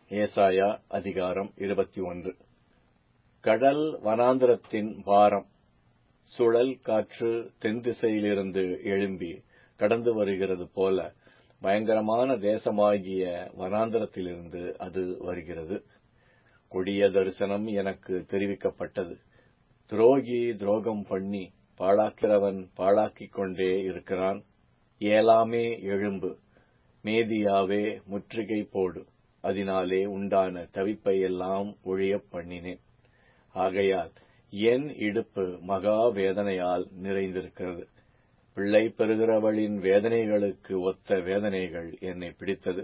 ஏசாயா அதிகாரம் இருபத்தி ஒன்று கடல் வனாந்தரத்தின் பாரம் சுழல் காற்று தென் திசையிலிருந்து எழும்பி கடந்து வருகிறது போல பயங்கரமான தேசமாகிய வனாந்தரத்திலிருந்து அது வருகிறது கொடிய தரிசனம் எனக்கு தெரிவிக்கப்பட்டது துரோகி துரோகம் பண்ணி பாழாக்கிறவன் பாழாக்கிக் கொண்டே இருக்கிறான் ஏலாமே எழும்பு மேதியாவே முற்றுகை போடு அதனாலே உண்டான தவிப்பை எல்லாம் ஒழியப் பண்ணினேன் ஆகையால் என் இடுப்பு மகா வேதனையால் நிறைந்திருக்கிறது பிள்ளை பெறுகிறவளின் வேதனைகளுக்கு ஒத்த வேதனைகள் என்னை பிடித்தது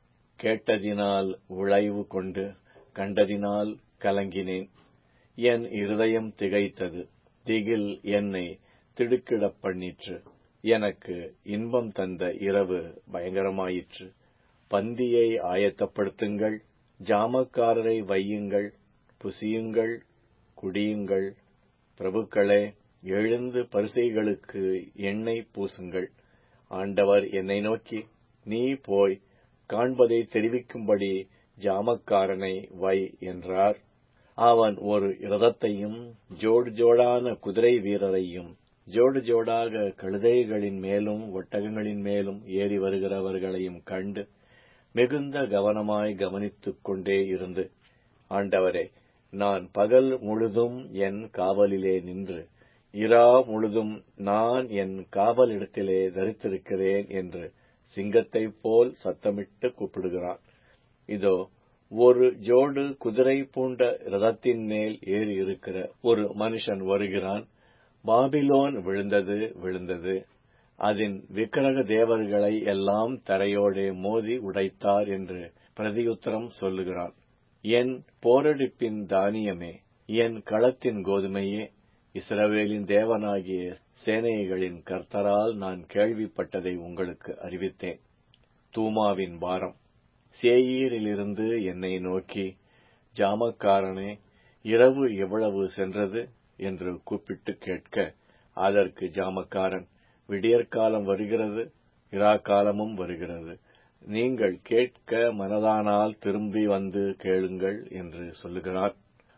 கேட்டதினால் விளைவு கொண்டு கண்டதினால் கலங்கினேன் என் இருதயம் திகைத்தது திகில் என்னை திடுக்கிடப் பண்ணிற்று எனக்கு இன்பம் தந்த இரவு பயங்கரமாயிற்று பந்தியை ஆயத்தப்படுத்துங்கள் ஜாமக்காரரை வையுங்கள் புசியுங்கள் குடியுங்கள் பிரபுக்களே எழுந்து பரிசைகளுக்கு எண்ணெய் பூசுங்கள் ஆண்டவர் என்னை நோக்கி நீ போய் காண்பதை தெரிவிக்கும்படி ஜாமக்காரனை வை என்றார் அவன் ஒரு இரதத்தையும் ஜோடு ஜோடான குதிரை வீரரையும் ஜோடு ஜோடாக கழுதைகளின் மேலும் ஒட்டகங்களின் மேலும் ஏறி வருகிறவர்களையும் கண்டு மிகுந்த கவனமாய் கவனித்துக் கொண்டே இருந்து ஆண்டவரே நான் பகல் முழுதும் என் காவலிலே நின்று இரா முழுதும் நான் என் காவலிடத்திலே தரித்திருக்கிறேன் என்று சிங்கத்தைப் போல் சத்தமிட்டு கூப்பிடுகிறான் இதோ ஒரு ஜோடு குதிரை பூண்ட ரதத்தின் மேல் ஏறி இருக்கிற ஒரு மனுஷன் வருகிறான் பாபிலோன் விழுந்தது விழுந்தது அதன் விக்கிரக தேவர்களை எல்லாம் தரையோடே மோதி உடைத்தார் என்று பிரதியுத்தரம் சொல்லுகிறான் என் போரடிப்பின் தானியமே என் களத்தின் கோதுமையே இஸ்ரவேலின் தேவனாகிய சேனைகளின் கர்த்தரால் நான் கேள்விப்பட்டதை உங்களுக்கு அறிவித்தேன் தூமாவின் பாரம் சேயீரிலிருந்து என்னை நோக்கி ஜாமக்காரனே இரவு எவ்வளவு சென்றது என்று கூப்பிட்டு கேட்க அதற்கு ஜாமக்காரன் விடியற்காலம் வருகிறது இராக்காலமும் வருகிறது நீங்கள் கேட்க மனதானால் திரும்பி வந்து கேளுங்கள் என்று சொல்லுகிறார்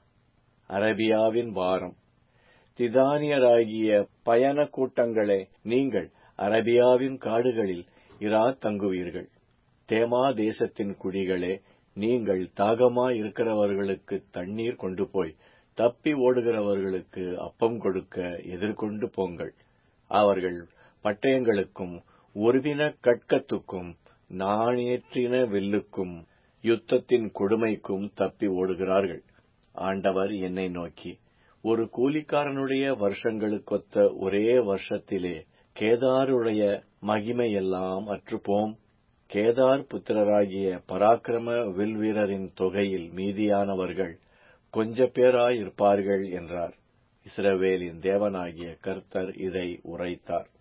அரபியாவின் வாரம் திதானியராகிய பயண கூட்டங்களே நீங்கள் அரபியாவின் காடுகளில் இரா தங்குவீர்கள் தேமா தேசத்தின் குடிகளே நீங்கள் தாகமாய் இருக்கிறவர்களுக்கு தண்ணீர் கொண்டு போய் தப்பி ஓடுகிறவர்களுக்கு அப்பம் கொடுக்க எதிர்கொண்டு போங்கள் அவர்கள் பட்டயங்களுக்கும் ஒருவின கட்கத்துக்கும் நாணேற்றின வில்லுக்கும் யுத்தத்தின் கொடுமைக்கும் தப்பி ஓடுகிறார்கள் ஆண்டவர் என்னை நோக்கி ஒரு கூலிக்காரனுடைய வருஷங்களுக்கொத்த ஒரே வருஷத்திலே கேதாருடைய மகிமையெல்லாம் அற்றுப்போம் கேதார் புத்திரராகிய பராக்கிரம வில்வீரரின் தொகையில் மீதியானவர்கள் கொஞ்ச பேராயிருப்பார்கள் என்றார் இஸ்ரவேலின் தேவனாகிய கர்த்தர் இதை உரைத்தார்